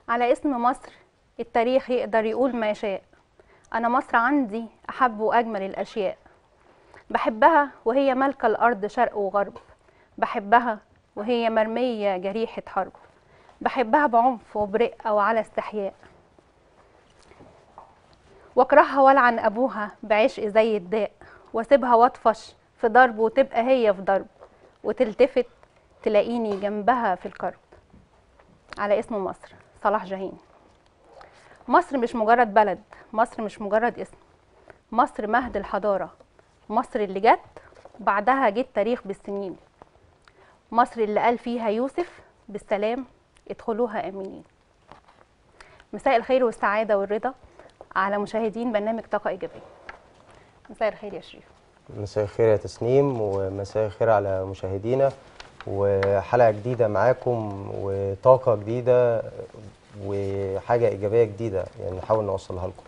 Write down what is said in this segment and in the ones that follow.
على اسم مصر التاريخ يقدر يقول ما يشاء أنا مصر عندي أحب وأجمل الأشياء بحبها وهي مالكة الأرض شرق وغرب بحبها وهي مرمية جريحة حرب بحبها بعنف وبرقة وعلى استحياء واكرهها والعن أبوها بعشق زي الداء واسيبها واطفش في ضرب وتبقى هي في ضرب وتلتفت تلاقيني جنبها في الكرب على اسم مصر صلاح جاهين مصر مش مجرد بلد مصر مش مجرد اسم مصر مهد الحضارة مصر اللي جت بعدها جه التاريخ بالسنين مصر اللي قال فيها يوسف بالسلام ادخلوها امنين مساء الخير والسعادة والرضا على مشاهدين برنامج طاقة إيجابية مساء الخير يا شريف مساء الخير يا تسنيم ومساء الخير على مشاهدينا وحلقة جديدة معاكم وطاقة جديدة وحاجة إيجابية جديدة يعني نحاول نوصلها لكم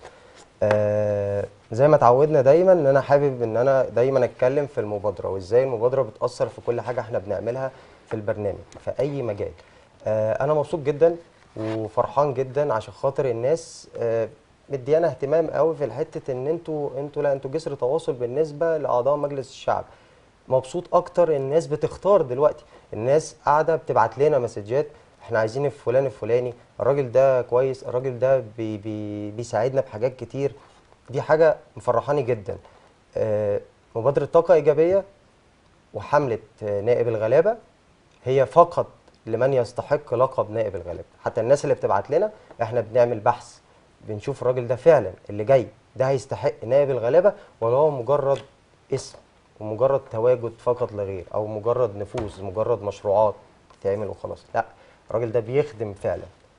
آه زي ما اتعودنا دايما ان انا حابب ان انا دايما اتكلم في المبادرة وازاي المبادرة بتأثر في كل حاجة احنا بنعملها في البرنامج في اي مجال آه انا مبسوط جدا وفرحان جدا عشان خاطر الناس آه مديانا اهتمام قوي في الحته ان انتوا انتوا لا انتوا جسر تواصل بالنسبه لاعضاء مجلس الشعب مبسوط اكتر الناس بتختار دلوقتي الناس قاعده بتبعت لنا مسجات احنا عايزين فلان الفلاني الراجل ده كويس الراجل ده بي بي بيساعدنا بحاجات كتير دي حاجه مفرحاني جدا آه مبادره طاقه ايجابيه وحمله آه نائب الغلابه هي فقط لمن يستحق لقب نائب الغلابه حتى الناس اللي بتبعت لنا احنا بنعمل بحث بنشوف الراجل ده فعلا اللي جاي ده هيستحق نائب الغلابه ولا هو مجرد اسم ومجرد تواجد فقط لا غير او مجرد نفوذ مجرد مشروعات تتعمل وخلاص لا الراجل ده بيخدم فعلا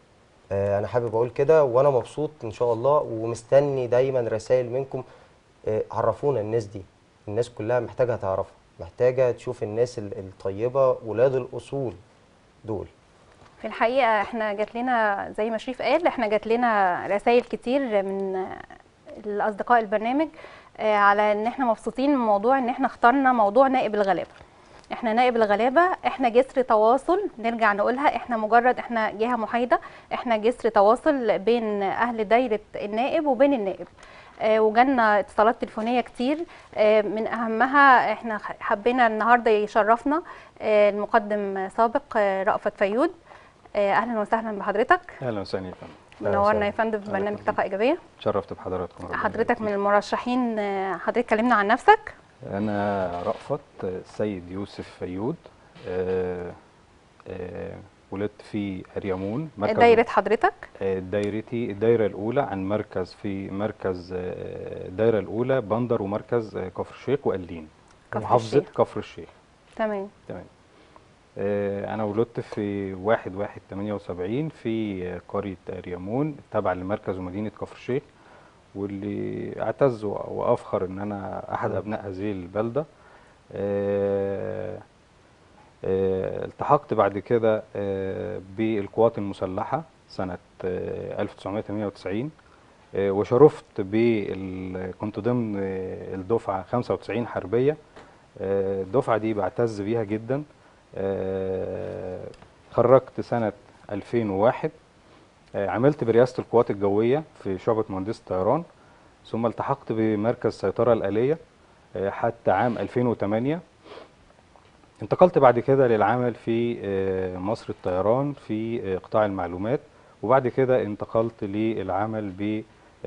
آه انا حابب اقول كده وانا مبسوط ان شاء الله ومستني دايما رسائل منكم آه عرفونا الناس دي الناس كلها محتاجه تعرفها محتاجه تشوف الناس الطيبه ولاد الاصول دول في الحقيقة احنا جات لنا زي ما شريف قال احنا جات لنا رسائل كتير من الأصدقاء البرنامج على ان احنا مبسوطين من موضوع ان احنا اخترنا موضوع نائب الغلابة احنا نائب الغلابة احنا جسر تواصل نرجع نقولها احنا مجرد احنا جهة محايدة احنا جسر تواصل بين اهل دايرة النائب وبين النائب آه وجالنا اتصالات تليفونيه كتير آه من اهمها احنا حبينا النهارده يشرفنا آه المقدم سابق رأفت فيود اهلا وسهلا بحضرتك اهلا وسهلا يا فندم منورنا يا فندم في برنامج طاقه ايجابيه اتشرفت بحضراتكم حضرتك من المرشحين حضرتك كلمنا عن نفسك انا رأفت السيد يوسف فيود أه أه ولدت في اريامون مركز دايره حضرتك دايرتي الدايره الاولى عن مركز في مركز الدايره الاولى بندر ومركز كفر الشيخ وقلين محافظه كفر الشيخ تمام تمام أنا ولدت في 1 1 78 في قرية ريامون تابعة لمركز ومدينة كفر الشيخ واللي اعتز وافخر ان انا احد ابناء هذه البلدة التحقت بعد كده بالقوات المسلحة سنة 1998 وشرفت بال كنت ضمن الدفعة 95 حربية الدفعة دي بعتز بيها جدا خرجت سنة 2001 عملت برئاسة القوات الجوية في شعبة مهندس الطيران ثم التحقت بمركز السيطرة الآلية حتى عام 2008 انتقلت بعد كده للعمل في مصر الطيران في قطاع المعلومات وبعد كده انتقلت للعمل ب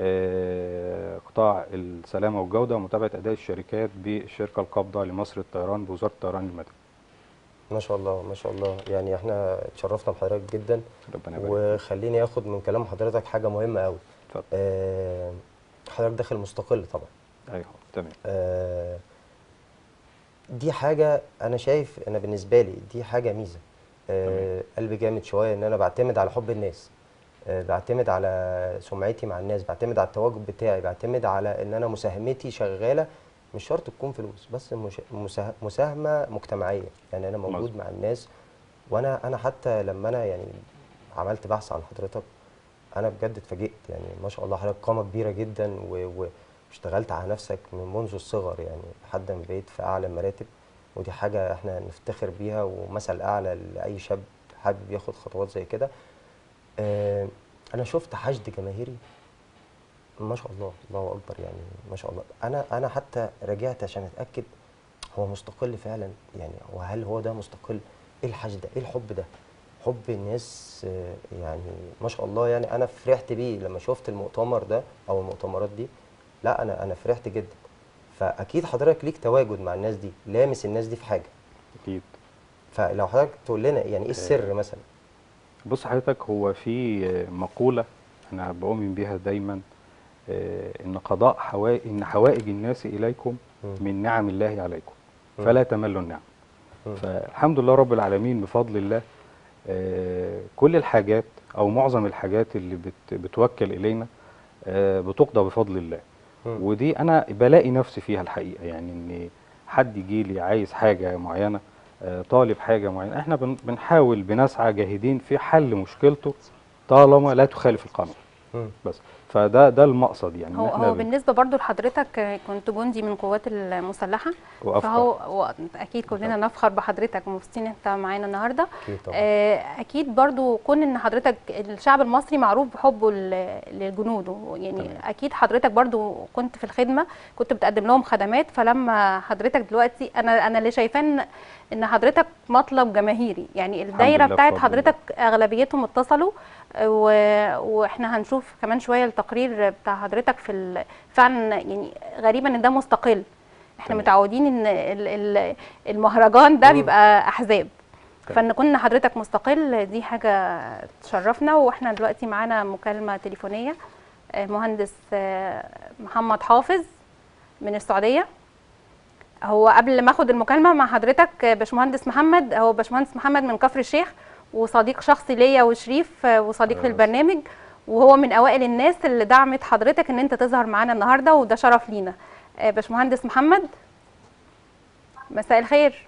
قطاع السلامة والجودة ومتابعة أداء الشركات بالشركة القابضة لمصر الطيران بوزارة الطيران المدني ما شاء الله ما شاء الله يعني احنا اتشرفنا بحضرتك جدا ربنا يبارك وخليني اخد من كلام حضرتك حاجه مهمه قوي اتفضل آه حضرتك داخل مستقل طبعا ايوه تمام آه دي حاجه انا شايف انا بالنسبه لي دي حاجه ميزه آه قلبي جامد شويه ان انا بعتمد على حب الناس آه بعتمد على سمعتي مع الناس بعتمد على التواجد بتاعي بعتمد على ان انا مساهمتي شغاله مش شرط تكون فلوس بس مساهمه مجتمعيه يعني انا موجود مزبط. مع الناس وانا انا حتى لما انا يعني عملت بحث عن حضرتك انا بجد اتفاجئت يعني ما شاء الله حضرتك قامه كبيره جدا واشتغلت على نفسك من منذ الصغر يعني لحد ما بقيت في اعلى المراتب ودي حاجه احنا نفتخر بيها ومثل اعلى لاي شاب حابب ياخد خطوات زي كده آه انا شفت حشد جماهيري ما شاء الله الله اكبر يعني ما شاء الله انا انا حتى رجعت عشان اتاكد هو مستقل فعلا يعني وهل هو ده مستقل ايه الحشد ده ايه الحب ده حب الناس آه، يعني ما شاء الله يعني انا فرحت بيه لما شفت المؤتمر ده او المؤتمرات دي لا انا انا فرحت جدا فاكيد حضرتك ليك تواجد مع الناس دي لامس الناس دي في حاجه اكيد فلو حضرتك تقول لنا يعني ايه السر مثلا بص حضرتك هو في مقولة أنا بؤمن بيها دايما آه، إن قضاء حوائج إن حوائج الناس إليكم مم. من نعم الله عليكم مم. فلا تملوا النعم مم. فالحمد لله رب العالمين بفضل الله آه، كل الحاجات أو معظم الحاجات اللي بت بتوكل إلينا آه، بتقضى بفضل الله مم. ودي أنا بلاقي نفسي فيها الحقيقة يعني إن حد يجي لي عايز حاجة معينة آه، طالب حاجة معينة احنا بن- بنحاول بنسعى جاهدين في حل مشكلته طالما لا تخالف القانون مم. بس فده ده المقصد يعني إن هو احنا هو بن- بالنسبه برضو لحضرتك آه، كنت جندي من القوات المسلحه وأفخر. فهو هو اكيد كلنا نفخر بحضرتك ومبسوطين إن انت معانا النهارده اكيد طبعا آه، اكيد برضو كون ان حضرتك الشعب المصري معروف بحبه ل- للجنود يعني تمام. اكيد حضرتك برضو كنت في الخدمه كنت بتقدم لهم خدمات فلما حضرتك دلوقتي انا انا اللي شايفاه ان ان حضرتك مطلب جماهيري يعني الدايره لله بتاعت بفضل حضرتك اغلبيتهم اتصلوا آه، و... واحنا هنشوف كمان شويه التقرير بتاع حضرتك في ال... فعلا يعني غريبا ان ده مستقل احنا تمام. متعودين ان ال- ال- المهرجان ده مم. بيبقى احزاب تمام. فان كنا حضرتك مستقل دي حاجه تشرفنا واحنا دلوقتي معانا مكالمه تليفونيه آه، المهندس آه، محمد حافظ من السعوديه هو قبل ما اخد المكالمه مع حضرتك آه، باشمهندس محمد هو باشمهندس محمد من كفر الشيخ وصديق شخصي ليا وشريف آه، وصديق في أهلا البرنامج وهو من اوائل الناس اللي دعمت حضرتك ان انت تظهر معانا النهارده وده شرف لينا آه، باشمهندس محمد مساء الخير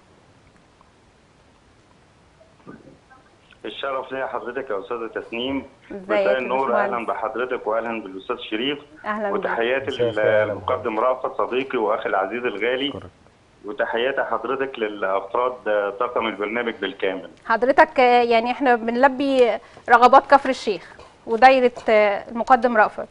الشرف ليا حضرتك يا استاذه تسنيم ازيك يا مساء النور باشمهندس؟ اهلا بحضرتك واهلا بالاستاذ شريف اهلا بيك وتحياتي مساء الخير، أهلا للمقدم رأفت صديقي واخي العزيز الغالي كوريكت. وتحياتي حضرتك للافراد طاقم البرنامج بالكامل حضرتك آه، يعني احنا بنلبي رغبات كفر الشيخ ودايره آه، المقدم رأفت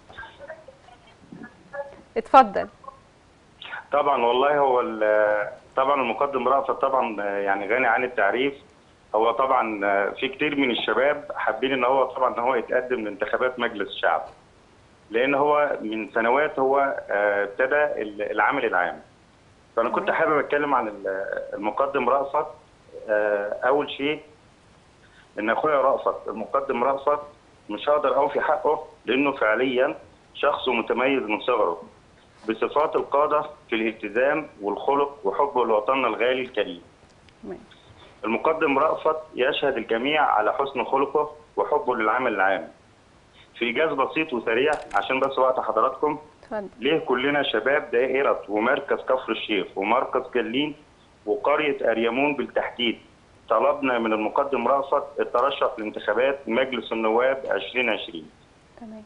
اتفضل طبعا والله هو ال- طبعا المقدم رأفت طبعا يعني غني عن التعريف هو طبعا في كتير من الشباب حابين ان هو طبعا ان هو يتقدم لانتخابات مجلس الشعب لان هو من سنوات هو آه، ابتدى العمل العام فانا كنت حابب اتكلم عن ال- المقدم رأفت آه، اول شيء ان اخويا رأفت المقدم رأفت مش هقدر اوفي حقه لانه فعليا شخص متميز من صغره بصفات القادة في الالتزام والخلق وحبه لوطننا الغالي الكريم تمام. المقدم رأفت يشهد الجميع على حسن خلقه وحبه للعمل العام في إيجاز بسيط وسريع عشان بس وقت حضراتكم اتفضل ليه كلنا شباب دائرة ومركز كفر الشيخ ومركز جلين وقرية أريمون بالتحديد طلبنا من المقدم رأفت الترشح لانتخابات مجلس النواب 2020 تمام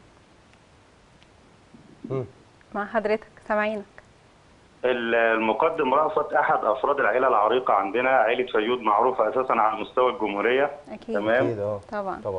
مم. مع حضرتك سامعينك المقدم رأفت أحد أفراد العائلة العريقة عندنا عائلة فيود معروفة أساسا على مستوى الجمهورية اكيد تمام. اكيد اه طبعا طبعا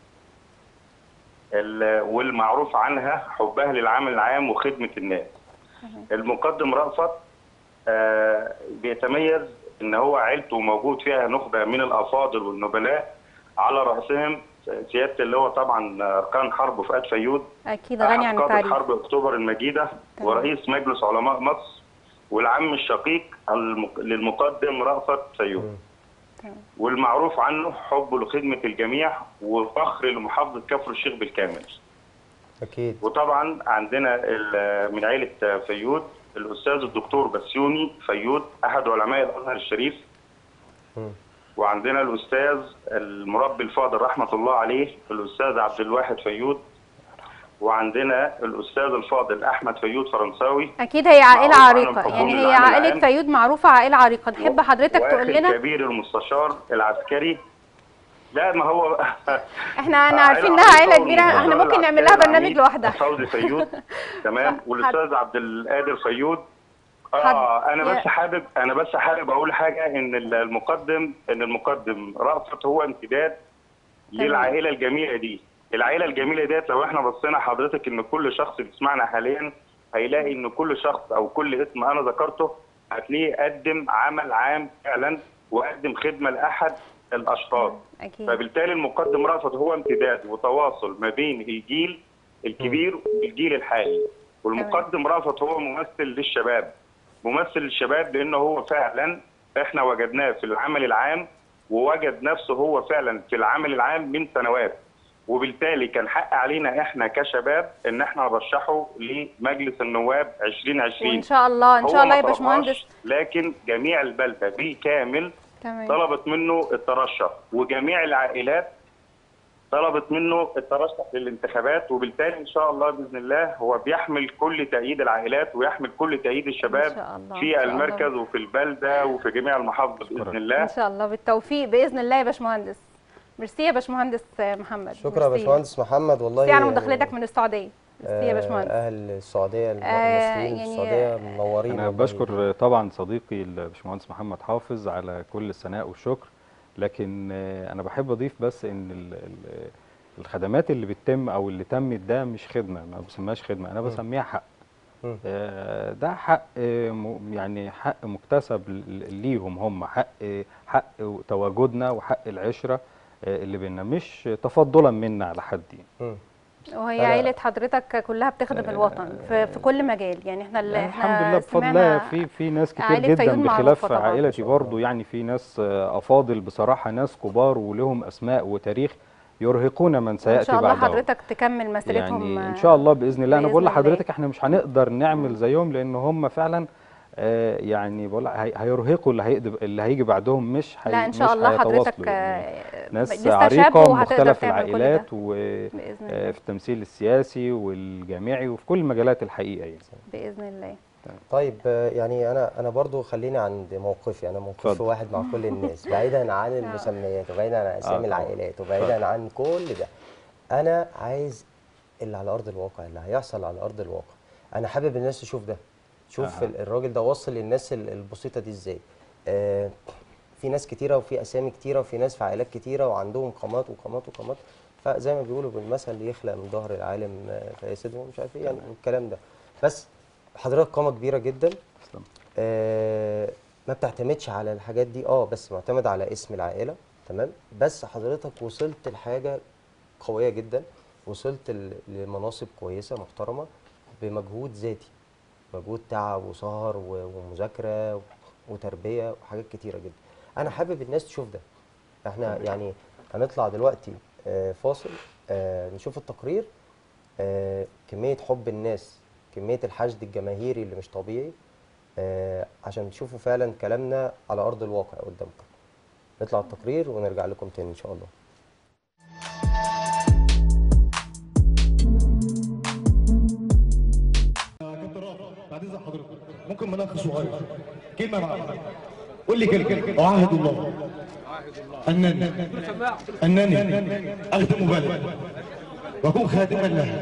ال- والمعروف عنها حبها للعمل العام وخدمة الناس تمام. المقدم رأفت آه، بيتميز ان هو عيلته موجود فيها نخبة من الافاضل والنبلاء على رأسهم سيادة اللي هو طبعا اركان حرب فؤاد فيود اكيد غني عن أحد قادة التعريف حرب اكتوبر المجيدة تمام. ورئيس مجلس علماء مصر والعم الشقيق المق- للمقدم رأفت فيود مم. تمام. والمعروف عنه حبه لخدمة الجميع وفخر لمحافظة كفر الشيخ بالكامل اكيد وطبعا عندنا ال- من عيلة فيود الأستاذ الدكتور بسيوني فيود أحد علماء الأزهر الشريف مم. وعندنا الأستاذ المربي الفاضل رحمة الله عليه الأستاذ عبد الواحد فيود وعندنا الأستاذ الفاضل أحمد فيود فرنساوي اكيد هي عائله معروف عنهم عريقه حبهم يعني هي للعمل عائله العام. فيود معروفه عائله عريقه نحب حضرتك وأخي تقول لنا الكبير المستشار العسكري لا ما هو احنا انا عارفين عائلة انها عريقة عائله كبيره احنا والمستشار ممكن نعمل لها العسكري برنامج العميد لوحدها فوزي فيود تمام صح. والاستاذ عبد القادر فيود اه حد- انا يا- بس حابب انا بس حابب اقول حاجه ان المقدم ان المقدم رأفت هو امتداد تمام. للعائله الجميله دي العائله الجميله ديت لو احنا بصينا حضرتك ان كل شخص بيسمعنا حاليا هيلاقي ان كل شخص او كل اسم انا ذكرته هتلاقيه قدم عمل عام فعلا وقدم خدمه لاحد الاشخاص اكيد فبالتالي المقدم رأفت هو امتداد وتواصل ما بين الجيل الكبير والجيل الحالي والمقدم رأفت هو ممثل للشباب ممثل للشباب لانه هو فعلا احنا وجدناه في العمل العام ووجد نفسه هو فعلا في العمل العام من سنوات وبالتالي كان حق علينا احنا كشباب ان احنا نرشحه لمجلس النواب 2020 وان شاء الله ان هو شاء الله ما يا طلبهاش، باشمهندس لكن جميع البلده بالكامل تمام طلبت منه الترشح وجميع العائلات طلبت منه الترشح للانتخابات وبالتالي ان شاء الله باذن الله هو بيحمل كل تأييد العائلات ويحمل كل تأييد الشباب إن شاء الله، إن في شاء المركز الله. وفي البلده وفي جميع المحافظ باذن الله ان شاء الله بالتوفيق باذن الله يا باشمهندس ميرسي يا باشمهندس محمد شكرا يا ميرسي. باشمهندس محمد والله ميرسي على يعني مداخلتك من السعوديه ميرسي يا آه، باشمهندس اهل السعوديه الم- آه، المصريين يعني- في السعوديه منورين انا والله. بشكر طبعا صديقي الباشمهندس محمد حافظ على كل الثناء والشكر لكن آه، انا بحب اضيف بس ان ال- ال- الخدمات اللي بتتم او اللي تمت ده مش خدمه ما بسميهاش خدمه انا بسميها حق مم. آه، ده حق آه، م- يعني حق مكتسب ل- ليهم هم حق حق تواجدنا وحق العشره آه، اللي بينا مش تفضلا منا على حد يعني. مم. وهي أنا- عيله حضرتك كلها بتخدم الوطن في, في كل مجال يعني احنا اللي يعني احنا الحمد لله بفضل سمعنا الله في في ناس كتير عائلة جدا فيوم معروفة بخلاف طبعاً. عائلتي برضو يعني في ناس آه، افاضل بصراحه ناس كبار ولهم اسماء وتاريخ يرهقون من ان سياتي شاء الله بعدهم حضرتك تكمل مسيرتهم يعني ان شاء الله باذن الله انا بإذن بقول الله. لحضرتك احنا مش هنقدر نعمل زيهم لان هم فعلا آه، يعني بقول هي- هيرهقوا اللي هيقدم اللي هيجي بعدهم مش هي لا ان شاء مش الله هيتواصلوا حضرتك يعني. آه، ناس لسه شاب عريقه وهتقدر مختلف تعمل كل ده. العائلات باذن وفي الله التمثيل السياسي والجامعي وفي كل مجالات الحقيقه يعني باذن الله طيب آه، يعني انا انا برضو خليني عند موقفي انا موقفي اتفضل. واحد مع كل الناس بعيدا عن المسميات وبعيدا عن اسامي طبعا. العائلات وبعيدا عن كل ده انا عايز اللي على ارض الواقع اللي هيحصل على ارض الواقع انا حابب الناس تشوف ده شوف أها. ال- الراجل ده وصل للناس ال- البسيطه دي ازاي آه في ناس كتيره وفي اسامي كتيره وفي ناس في عائلات كتيره وعندهم قامات وقامات وقامات فزي ما بيقولوا بالمثل يخلق من ظهر العالم آه، فيسد ومش عارف ايه يعني الكلام ده بس حضرتك قامه كبيره جدا تسلم. آه، ما بتعتمدش على الحاجات دي اه بس معتمد على اسم العائله تمام بس حضرتك وصلت لحاجه قويه جدا وصلت ل- لمناصب كويسه محترمه بمجهود ذاتي مجهود تعب وسهر و- ومذاكره و- وتربيه وحاجات كتيره جدا انا حابب الناس تشوف ده احنا يعني هنطلع دلوقتي آه، فاصل آه، نشوف التقرير آه، كميه حب الناس كميه الحشد الجماهيري اللي مش طبيعي آه، عشان تشوفوا فعلا كلامنا على ارض الواقع قدامكم نطلع التقرير ونرجع لكم تاني ان شاء الله بعد اذن حضرتك ممكن ملف صغير كلمه معاك قول لي كلمه اعاهد الله انني انني اخدم بلد واكون خادما لها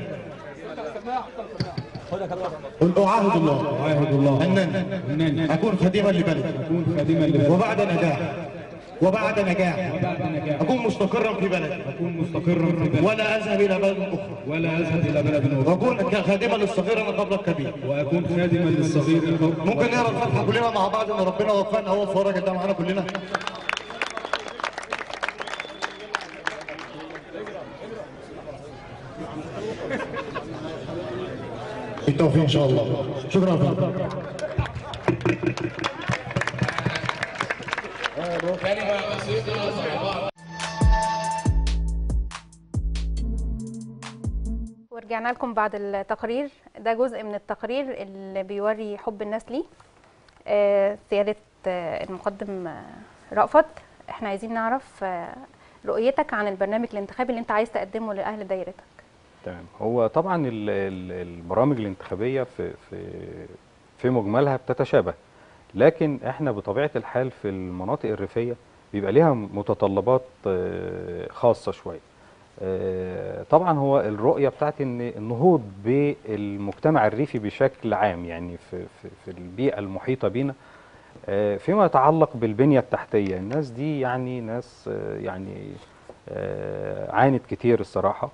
قل اعاهد الله أعاهد الله انني أنني اكون خادما لبلدي أكون خادما لبلدي وبعد نجاح وبعد نجاح وبعد نجاح اكون مستقرا في بلدي أكون مستقرا في بلدي ولا اذهب الى بلد اخرى ولا أذهب إلى بلد أخرى واكون خادما للصغير من قبل الكبير وأكون خادما للصغير ممكن نقرا الفاتحه كلنا مع بعض ان ربنا وفقنا هو في الراجل ده معانا كلنا بالتوفيق ان شاء الله شكرا يا فندم ورجعنا لكم بعد التقرير ده جزء من التقرير اللي بيوري حب الناس ليه آه، سيادة آه، المقدم آه، رأفت احنا عايزين نعرف آه، رؤيتك عن البرنامج الانتخابي اللي انت عايز تقدمه لأهل دايرتك تمام هو طبعا ال- ال- البرامج الانتخابيه في في في مجملها بتتشابه لكن احنا بطبيعه الحال في المناطق الريفيه بيبقى ليها متطلبات آه، خاصه شويه آه، طبعا هو الرؤيه بتاعت ان النهوض بالمجتمع الريفي بشكل عام يعني في في, في البيئه المحيطه بينا آه، فيما يتعلق بالبنيه التحتيه الناس دي يعني ناس آه، يعني آه، عانت كتير الصراحه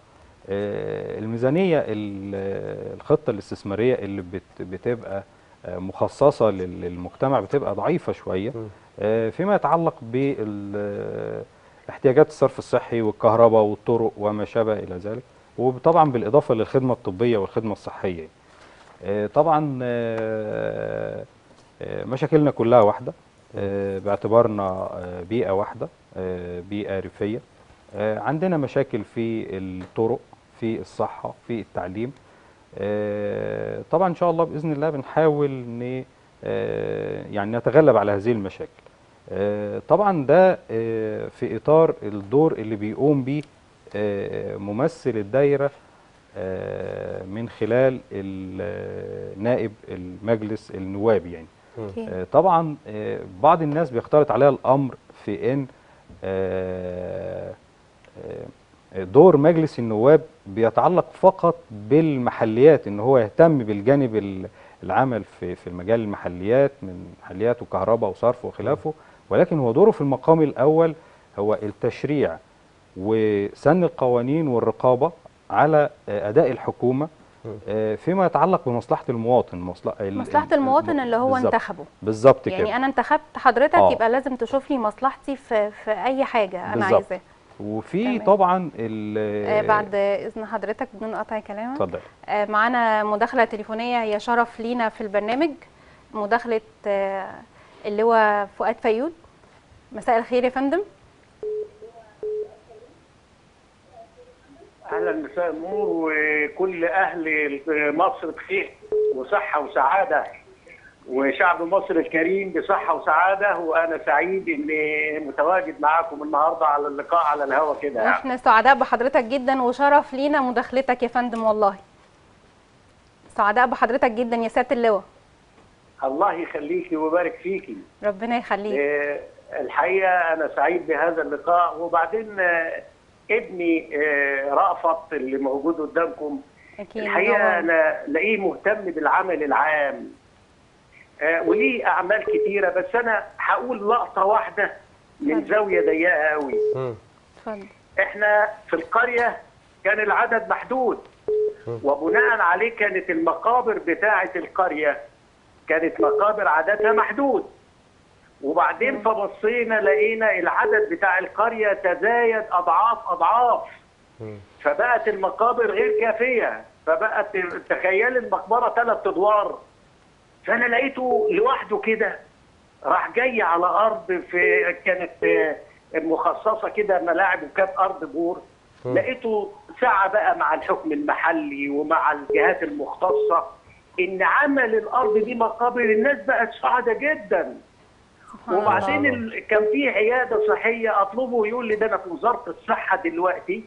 آه، الميزانيه ال- الخطه الاستثماريه اللي بت- بتبقى آه، مخصصه لل- للمجتمع بتبقى ضعيفه شويه مم. آه، فيما يتعلق باحتياجات الصرف الصحي والكهرباء والطرق وما شابه الى ذلك وطبعا بالاضافه للخدمه الطبيه والخدمه الصحيه آه، طبعا آه، آه، مشاكلنا كلها واحده آه، باعتبارنا آه، بيئه واحده آه، بيئه ريفيه آه، عندنا مشاكل في الطرق في الصحه في التعليم آه، طبعا ان شاء الله باذن الله بنحاول ن آه، يعني نتغلب على هذه المشاكل آه، طبعا ده آه، في اطار الدور اللي بيقوم به آه، ممثل الدايره آه، من خلال ال- نائب المجلس النوابي يعني أوكي. آه، طبعا آه، بعض الناس بيختلط عليها الامر في ان آه، آه، دور مجلس النواب بيتعلق فقط بالمحليات ان هو يهتم بالجانب ال- العمل في في المجال المحليات من محليات وكهرباء وصرف وخلافه ولكن هو دوره في المقام الاول هو التشريع وسن القوانين والرقابه على آه، اداء الحكومه آه، فيما يتعلق بمصلحه المواطن مصلحه ال- مصلحه ال- المواطن اللي هو بالظبط. انتخبه بالظبط يعني كده انا انتخبت حضرتك آه. يبقى لازم تشوف لي مصلحتي في في اي حاجه انا بالظبط. عايزاها وفي تمام. طبعا ال آه بعد اذن حضرتك بدون قطع كلامك اتفضل آه معانا مداخله تليفونيه هي شرف لينا في البرنامج مداخله آه اللي هو فؤاد فيود مساء الخير يا فندم اهلا مساء النور وكل اهل مصر بخير وصحه وسعاده وشعب مصر الكريم بصحه وسعاده وانا سعيد اني متواجد معاكم النهارده على اللقاء على الهوا كده يعني. احنا سعداء بحضرتك جدا وشرف لينا مداخلتك يا فندم والله سعداء بحضرتك جدا يا سياده اللواء الله يخليكي ويبارك فيكي ربنا يخليك آه، الحقيقه انا سعيد بهذا اللقاء وبعدين آه، ابني آه، رأفت اللي موجود قدامكم اكيد الحقيقه منور. انا لاقيه مهتم بالعمل العام آه، وليه اعمال كتيره بس انا هقول لقطه واحده من اتفضل. زاويه ضيقه قوي مم. اتفضل احنا في القريه كان العدد محدود وبناء عليه كانت المقابر بتاعه القريه كانت مقابر عددها محدود وبعدين فبصينا لقينا العدد بتاع القريه تزايد اضعاف اضعاف مم. فبقت المقابر غير كافيه فبقت تخيل المقبره ثلاث ادوار فانا لقيته لوحده كده راح جاي على ارض في كانت آه، مخصصه كده ملاعب وكانت ارض بور مم. لقيته سعى بقى مع الحكم المحلي ومع الجهات المختصه ان عمل الارض دي مقابر الناس بقت سعداء جدا سبحان وبعدين الله. ال... كان في عياده صحيه اطلبه يقول لي ده انا في وزاره الصحه دلوقتي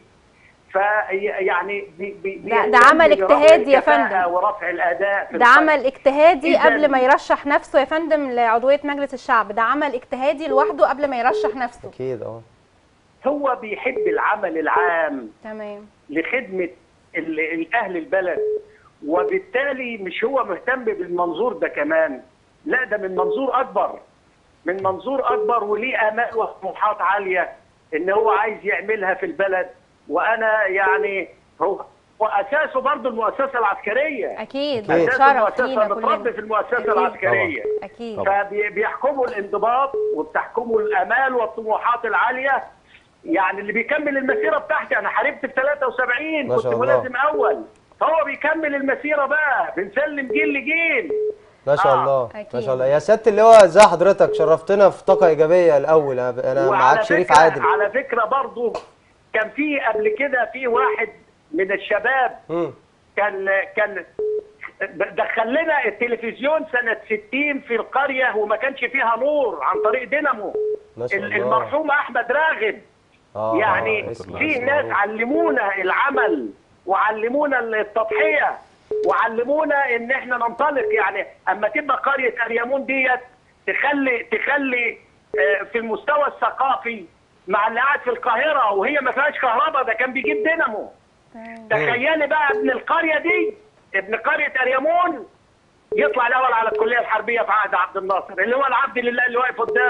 فيعني بي... بي... ده- ده بيهتم عمل برفع اجتهادي يا الكفاءة فندم. ورفع الاداء في ده القرية. عمل اجتهادي إذن- قبل ما يرشح نفسه يا فندم لعضويه مجلس الشعب ده عمل اجتهادي لوحده قبل ما يرشح نفسه اكيد اه هو بيحب العمل العام تمام لخدمه ال... ال- اهل البلد وبالتالي مش هو مهتم بالمنظور ده كمان لا ده من منظور اكبر من منظور اكبر وليه امال وطموحات عاليه ان هو عايز يعملها في البلد وانا يعني هو واساسه برضه المؤسسه العسكريه اكيد أكيد. اساس شرف المؤسسه لينا متربي في كلنا المؤسسه أكيد. العسكريه اكيد طبعا. فبيحكموا الانضباط وبتحكموا الامال والطموحات العاليه يعني اللي بيكمل المسيره بتاعتي انا حاربت في 73 ما كنت شاء الله. ملازم اول فهو بيكمل المسيره بقى بنسلم جيل لجيل ما شاء آه. الله ما أكيد. شاء الله يا سياده اللواء ازي حضرتك شرفتنا في طاقه ايجابيه الاول انا أنا وعلى معاك شريف فكرة عادل على فكره برضو كان في قبل كده في واحد من الشباب مم. كان كان دخل لنا التلفزيون سنه 60 في القريه وما كانش فيها نور عن طريق دينامو ما شاء الله المرحوم احمد راغب آه، يعني آه، اسم- في اسم ناس معروف. علمونا العمل وعلمونا التضحيه وعلمونا ان احنا ننطلق يعني اما تبقى قريه اريامون ديت تخلي تخلي آه، في المستوى الثقافي مع اللي قاعد في القاهره وهي ما فيهاش كهرباء ده كان بيجيب دينامو تمام. تخيلي بقى ابن القريه دي ابن قريه اريامون يطلع الاول على الكليه الحربيه في عهد عبد الناصر اللي هو العبد لله اللي واقف قدامك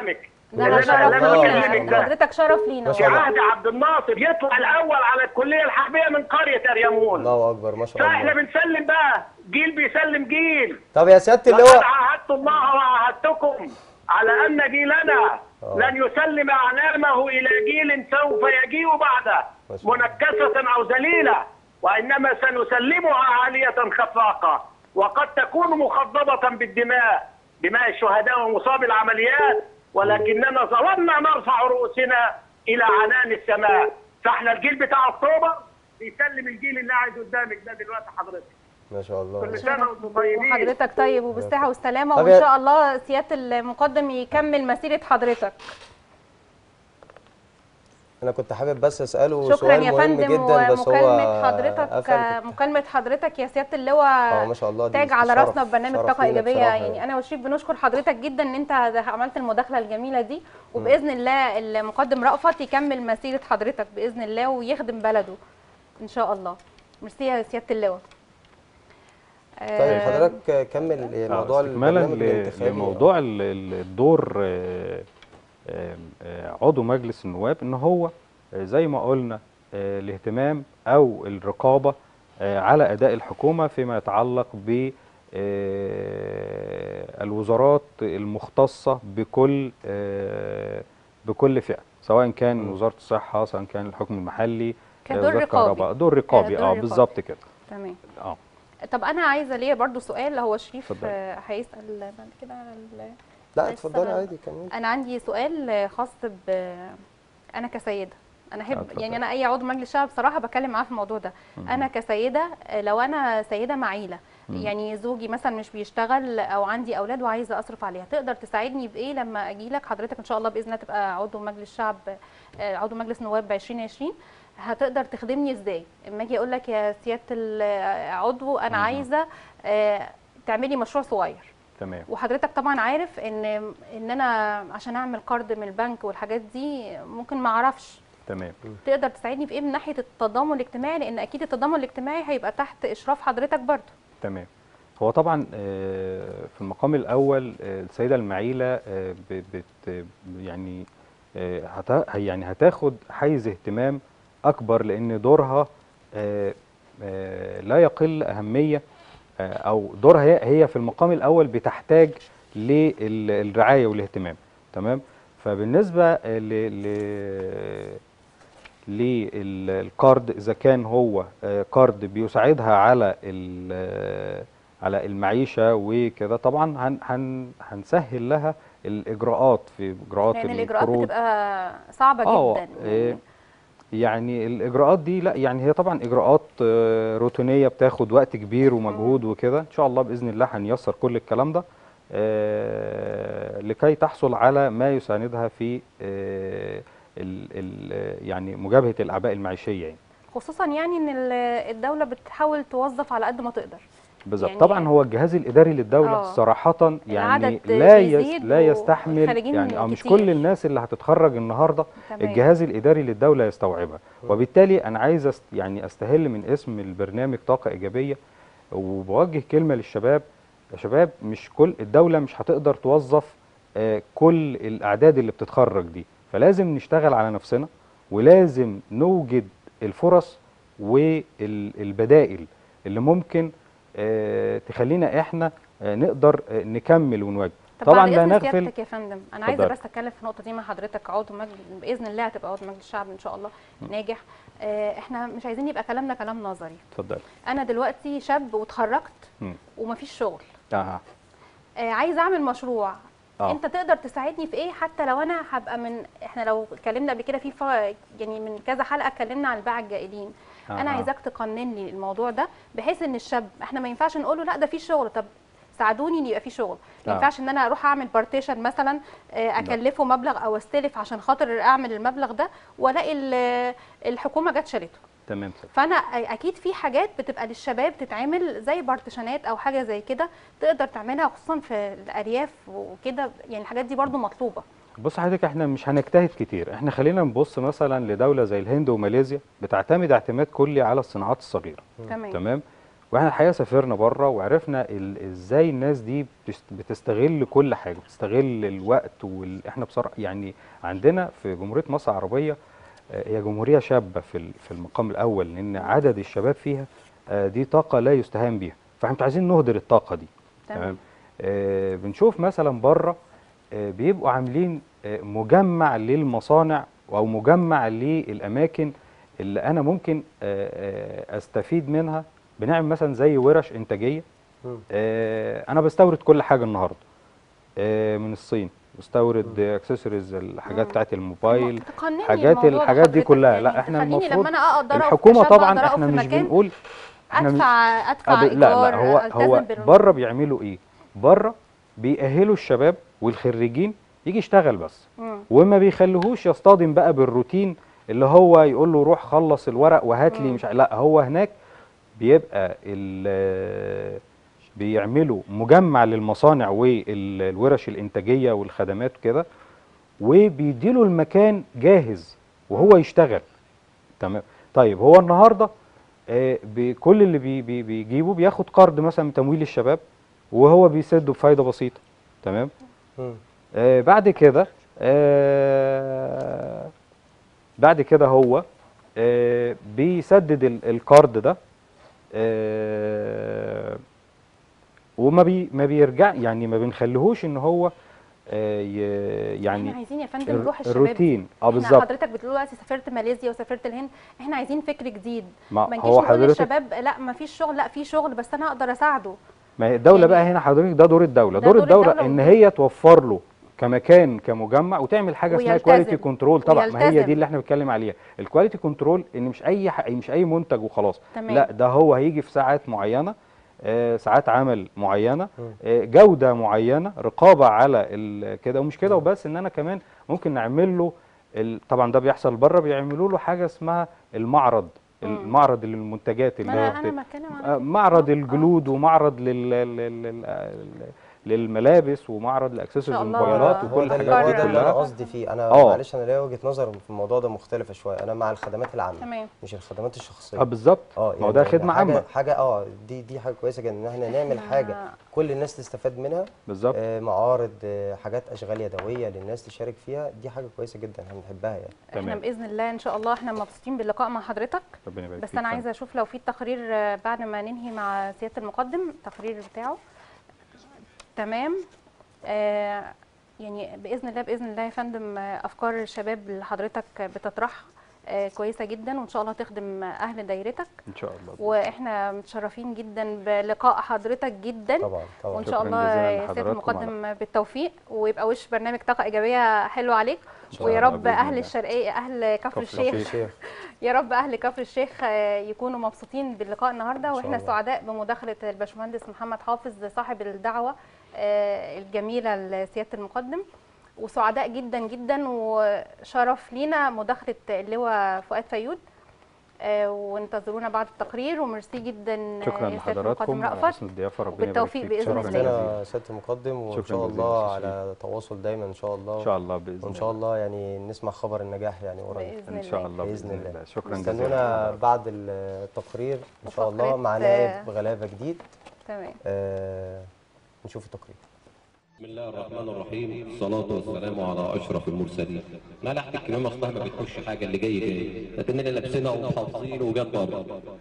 ده ما انا شاء شرف الله. لينا بكلمك ده. حضرتك شرف لينا ما في شاء الله. عهد عبد الناصر يطلع الاول على الكليه الحربيه من قريه اريمون الله اكبر ما شاء فاحنا الله بنسلم بقى جيل بيسلم جيل طب يا سياده لقد اللواء عاهدت الله وعاهدتكم على ان جيلنا آه. لن يسلم اعنامه الى جيل سوف يجيء بعده ما شاء الله. منكسه او ذليله وانما سنسلمها عاليه خفاقه وقد تكون مخضبه بالدماء دماء الشهداء ومصاب العمليات ولكننا ظللنا نرفع رؤوسنا الى عنان السماء فاحنا الجيل بتاع اكتوبر بيسلم الجيل اللي قاعد قدامك ده دلوقتي حضرتك ما شاء الله كل سنه وانتم طيبين وحضرتك طيب وبالصحة والسلامة طب وإن يا- شاء الله سيادة المقدم يكمل مسيرة حضرتك انا كنت حابب بس اساله شكرا سؤال يا مهم فندم جدا بس هو ومكالمة حضرتك قفل. مكالمة حضرتك يا سيادة اه اللواء ما شاء الله دي تاج على شرف- راسنا في برنامج شرف طاقة لينا إيجابية بصراحة يعني أنا وشريف بنشكر حضرتك جدا إن أنت عملت المداخلة الجميلة دي وبإذن الله المقدم رأفت يكمل مسيرة حضرتك بإذن الله ويخدم بلده إن شاء الله ميرسي يا سيادة اللواء طيب آه، حضرتك كمل موضوع استكمالا البرنامج ل- الانتخابي لموضوع ال- ال- الدور آه، آه، آه، عضو مجلس النواب ان هو آه، زي ما قلنا آه، الاهتمام او الرقابه آه، على اداء الحكومه فيما يتعلق ب آه، الوزارات المختصه بكل آه، بكل فئه سواء كان وزاره الصحه سواء كان الحكم المحلي آه، كدور وزارة رقابي. الكهرباء دور رقابي دور اه رقابي. بالظبط كده تمام اه طب انا عايزه ليا برضو سؤال هو شريف اتفضلي. آه، هيسال بعد كده على ال- لا لسه اتفضلي أنا- عادي كمل انا عندي سؤال خاص ب انا كسيده انا آه، احب اتفضلي. يعني انا اي عضو مجلس شعب بصراحه بتكلم معاه في الموضوع ده انا كسيده آه، لو انا سيده معيله يعني زوجي مثلا مش بيشتغل او عندي اولاد وعايزه اصرف عليها تقدر تساعدني بايه لما اجي لك حضرتك ان شاء الله باذن الله تبقى عضو مجلس شعب آه، عضو مجلس نواب ب 2020 هتقدر تخدمني ازاي اما اجي اقول لك يا سياده العضو انا عايزه آه، تعملي مشروع صغير تمام وحضرتك طبعا عارف ان ان انا عشان اعمل قرض من البنك والحاجات دي ممكن ما اعرفش تمام تقدر تساعدني في ايه من ناحيه التضامن الاجتماعي لان اكيد التضامن الاجتماعي هيبقى تحت اشراف حضرتك برضه تمام هو طبعا آه، في المقام الاول آه، السيده المعيله آه، ب- بت يعني آه، هتا يعني هتاخد حيز اهتمام اكبر لان دورها آه، آه، لا يقل اهميه آه، او دورها هي هي في المقام الاول بتحتاج للرعايه والاهتمام تمام فبالنسبه آه، ل ل- للقرض اذا كان هو آه، قرض بيساعدها على ال- آه، على المعيشه وكده طبعا هن هن هنسهل لها الاجراءات في اجراءات لان الاجراءات القروض. بتبقى صعبه اه جدا إيه، يعني الاجراءات دي لا يعني هي طبعا اجراءات آه، روتينيه بتاخد وقت كبير ومجهود وكده ان شاء الله باذن الله هنيسر كل الكلام ده آه، لكي تحصل على ما يساندها في آه، ال ال يعني مجابهه الاعباء المعيشيه يعني خصوصا يعني ان ال- الدوله بتحاول توظف على قد ما تقدر بالظبط يعني- طبعا هو الجهاز الاداري للدوله آه. صراحه يعني العدد لا يس بيزيد لا يستحمل والخارجين يعني اه مش كتير. كل الناس اللي هتتخرج النهارده تمام. الجهاز الاداري للدوله يستوعبها وبالتالي انا عايز أست يعني استهل من اسم البرنامج طاقه ايجابيه وبوجه كلمه للشباب يا شباب مش كل الدوله مش هتقدر توظف آه، كل الاعداد اللي بتتخرج دي فلازم نشتغل على نفسنا ولازم نوجد الفرص والبدائل اللي ممكن آه، تخلينا احنا آه، نقدر آه، نكمل ونواجه طب طبعا بعد لا إذن نغفل سيادتك يا فندم انا عايزه اتفضلي. بس اتكلم في النقطه دي مع حضرتك عضو مجلس باذن الله هتبقى عضو مجلس الشعب ان شاء الله ناجح آه، احنا مش عايزين يبقى كلامنا كلام نظري اتفضل انا دلوقتي شاب واتخرجت مم. ومفيش شغل اه آه، عايزه اعمل مشروع آه. انت تقدر تساعدني في ايه حتى لو انا هبقى من احنا لو اتكلمنا قبل كده في ف... يعني من كذا حلقه اتكلمنا عن الباعة الجائلين انا آه. عايزاك تقنن لي الموضوع ده بحيث ان الشاب احنا ما ينفعش نقول له لا ده في شغل طب ساعدوني ان يبقى في شغل ما آه. ينفعش ان انا اروح اعمل بارتيشن مثلا آه، اكلفه مبلغ او استلف عشان خاطر اعمل المبلغ ده والاقي ال- الحكومه جت شالته تمام سيد. فانا اكيد في حاجات بتبقى للشباب تتعمل زي بارتيشنات او حاجه زي كده تقدر تعملها خصوصا في الارياف وكده يعني الحاجات دي برضو مطلوبه بص حضرتك احنا مش هنجتهد كتير احنا خلينا نبص مثلا لدوله زي الهند وماليزيا بتعتمد اعتماد كلي على الصناعات الصغيره تمام تمام واحنا الحقيقه سافرنا بره وعرفنا ال- ازاي الناس دي بتست- بتستغل كل حاجه بتستغل الوقت وال... احنا بصراحه يعني عندنا في جمهوريه مصر العربيه آه، هي جمهوريه شابه في ال- في المقام الاول لان عدد الشباب فيها آه، دي طاقه لا يستهان بيها فاحنا مش عايزين نهدر الطاقه دي تمام. تمام آه بنشوف مثلا بره آه بيبقوا عاملين آه مجمع للمصانع او مجمع للاماكن اللي انا ممكن آه آه استفيد منها بنعمل مثلا زي ورش انتاجيه مم. آه انا بستورد كل حاجه النهارده آه من الصين بستورد اكسسوارز الحاجات مم. بتاعت الموبايل تقنني حاجات الموضوع ده الحاجات دي حضرتك كلها يعني لا احنا تخليني المفروض لما انا اقدر أقف الحكومه كشاب طبعا أقدر أقف احنا في مش مكان بنقول احنا مش- ادفع ادفع أب... لا لا ايجار هو التزم هو بالم- بره بيعملوا ايه بره بيأهلوا الشباب والخريجين يجي يشتغل بس مم. وما بيخليهوش يصطدم بقى بالروتين اللي هو يقول له روح خلص الورق وهات لي مم. مش ع- لا هو هناك بيبقى ال- بيعملوا مجمع للمصانع والورش الانتاجيه والخدمات كده وبيديله المكان جاهز وهو يشتغل تمام طيب هو النهارده آه، بكل اللي بي بي بيجيبه بياخد قرض مثلا من تمويل الشباب وهو بيسده بفايده بسيطه تمام مم. آه بعد كده آه بعد كده هو آه بيسدد ال- القرض ده آه وما بي ما بيرجع يعني ما بنخليهوش ان هو آه ي- يعني احنا عايزين يا فندم الر- روح الشباب الروتين اه احنا بالظبط حضرتك بتقول دلوقتي سافرت ماليزيا وسافرت الهند احنا عايزين فكر جديد ما ما نجيش هو نقول حضرتك للشباب لا ما فيش شغل لا في شغل بس انا اقدر اساعده ما هي الدولة يعني بقى هنا حضرتك ده دور الدولة ده دور دور الدولة الدولة ان ودور- هي توفر له كمكان كمجمع وتعمل حاجة اسمها ويلتزم. كواليتي كنترول طبعا ما هي ويلتزم. دي اللي احنا بنتكلم عليها الكواليتي كنترول ان مش اي ح... مش اي منتج وخلاص تمام. لا ده هو هيجي في ساعات معينة آه، ساعات عمل معينة مم. آه، جودة معينة رقابة على ال- كده ومش كده وبس ان انا كمان ممكن نعمل له ال... طبعا ده بيحصل بره بيعملوا له حاجة اسمها المعرض مم. المعرض للمنتجات اللي ما هو انا انا بت- بتكلم عن آه، معرض آه، الجلود ومعرض لل... لل... لل... للملابس ومعرض لاكسسوارز إن شاء الله الموبايلات هو وكل ده أفكار- الحاجات اللي دي ده اللي انا كلها قصدي فيه انا آه. معلش انا ليا وجهه نظر في الموضوع ده مختلفه شويه انا مع الخدمات العامه تمام مش الخدمات الشخصيه اه بالظبط اه ما هو ده خدمه حاجه عامه حاجه اه دي دي حاجه كويسه جدا ان احنا نعمل إحنا- حاجه كل الناس تستفاد منها بالظبط آه معارض آه حاجات اشغال يدويه للناس تشارك فيها دي حاجه كويسه جدا احنا بنحبها يعني احنا تمام. باذن الله ان شاء الله احنا مبسوطين باللقاء مع حضرتك ربنا يبارك بس فيك انا فندم. عايزه اشوف لو في تقرير آه، بعد ما ننهي مع سياده المقدم التقرير بتاعه تمام آه يعني باذن الله باذن الله يا فندم آه، افكار الشباب اللي حضرتك بتطرحها آه كويسه جدا وان شاء الله تخدم اهل دايرتك ان شاء الله واحنا متشرفين جدا بلقاء حضرتك جدا طبعا طبعا وان شاء شكراً الله جزيلاً يا سياده لحضراتكم المقدم بالتوفيق ويبقى وش برنامج طاقه ايجابيه حلو عليك شاء ويا الله رب بإذن اهل الله. الشرقيه اهل كفر كفر الشيخ الشيخ يا رب اهل كفر الشيخ آه، يكونوا مبسوطين باللقاء النهارده واحنا الله. سعداء بمداخله الباشمهندس محمد حافظ صاحب الدعوه آه، الجميله لسياده المقدم وسعداء جدا جدا وشرف لينا مداخله اللواء فؤاد فيود آه، وانتظرونا بعد التقرير وميرسي جدا شكرا يا سياده المقدم لحضراتكم على رأفت حسن الضيافه ربنا يبارك وبالتوفيق فيك بإذن شكراً الله. جزيلاً. شرفتنا سياده المقدم وان شكراً شاء جزيلاً الله يا على تواصل دايما ان شاء الله ان شاء الله باذن وان شاء الله يعني نسمع خبر النجاح يعني قريب باذن ان شاء الله الله بإذن باذن الله. الله شكرا استنونا جزيلا بعد التقرير ان شاء الله وفقرة، مع آه، نائب غلابه جديد تمام آه نشوف التقرير بسم الله الرحمن الرحيم الصلاة والسلام على أشرف المرسلين لا لا أحكي الكلمة أصلها ما بتخش حاجة اللي جاي جاي لكننا لابسينها وحافظين وجت بره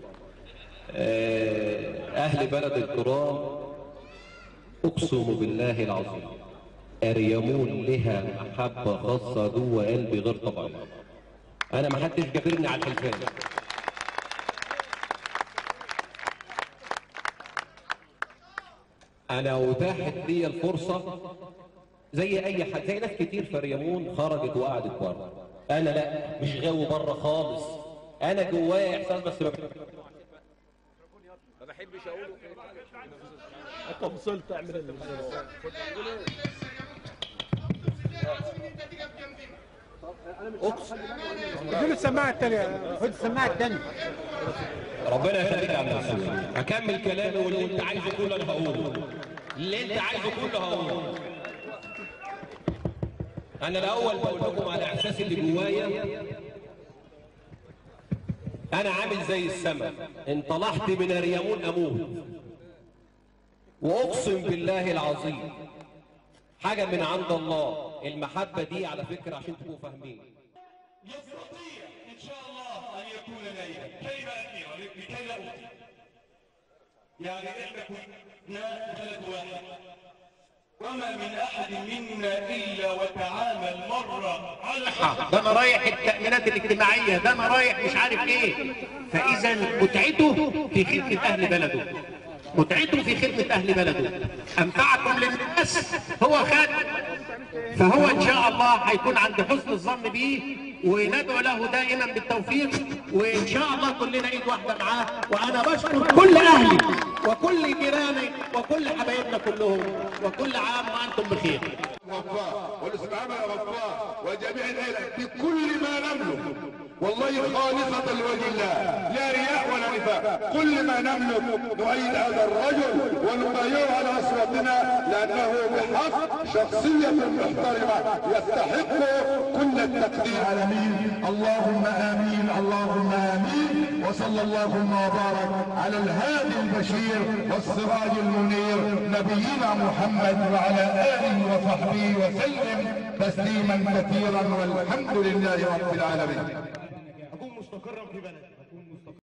آه، أهل بلد الكرام أقسم بالله العظيم أريمون لها محبة خاصة جوه قلبي غير طبيعية أنا ما حدش جابرني على الحلفان أنا أتاحت لي الفرصة زي أي حد زي ناس كتير في ريمون خرجت وقعدت بره أنا لا مش غاوي بره خالص أنا جوايا إحساس بس ما اديله السماعه الثانيه خد السماعه الثانيه ربنا يخليك يا عم مسعود هكمل كلامي واللي انت عايزه كله انا هقوله اللي انت عايزه كله هقوله انا الاول بقول لكم على احساسي اللي جوايا انا عامل زي السمك ان طلعت من اليمون اموت واقسم بالله العظيم حاجه من عند الله المحبه دي على فكره عشان تبقوا فاهمين يستطيع ان شاء الله ان يكون ليلا كي لا أثير لكي لا أثير يعني احنا كنا بلد واحد وما من احد منا الا وتعامل مره على ده انا رايح التامينات الاجتماعيه ده انا رايح مش عارف ايه فاذا متعته في خدمه اهل بلده متعته في خدمه اهل بلده انفعكم للناس هو خادم فهو ان شاء الله هيكون عند حسن الظن بيه وندعو له دائما بالتوفيق وان شاء الله كلنا ايد واحده معاه وانا بشكر كل اهلي وكل جيراني وكل حبايبنا كلهم وكل عام وانتم بخير غفار والاستعامة يا غفار وجميع العيلة بكل ما نملك والله خالصة لوجه الله لا رياء ولا نفاق كل ما نملك نؤيد هذا الرجل ونطيره على اصواتنا لانه بحق شخصية محترمة يستحق كل التقدير امين اللهم امين اللهم امين وصلى اللهم وبارك على الهادي البشير والسراج المنير نبينا محمد وعلى اله وصحبه وسلم تسليما كثيرا والحمد لله رب العالمين اكون مستقرا في بلدي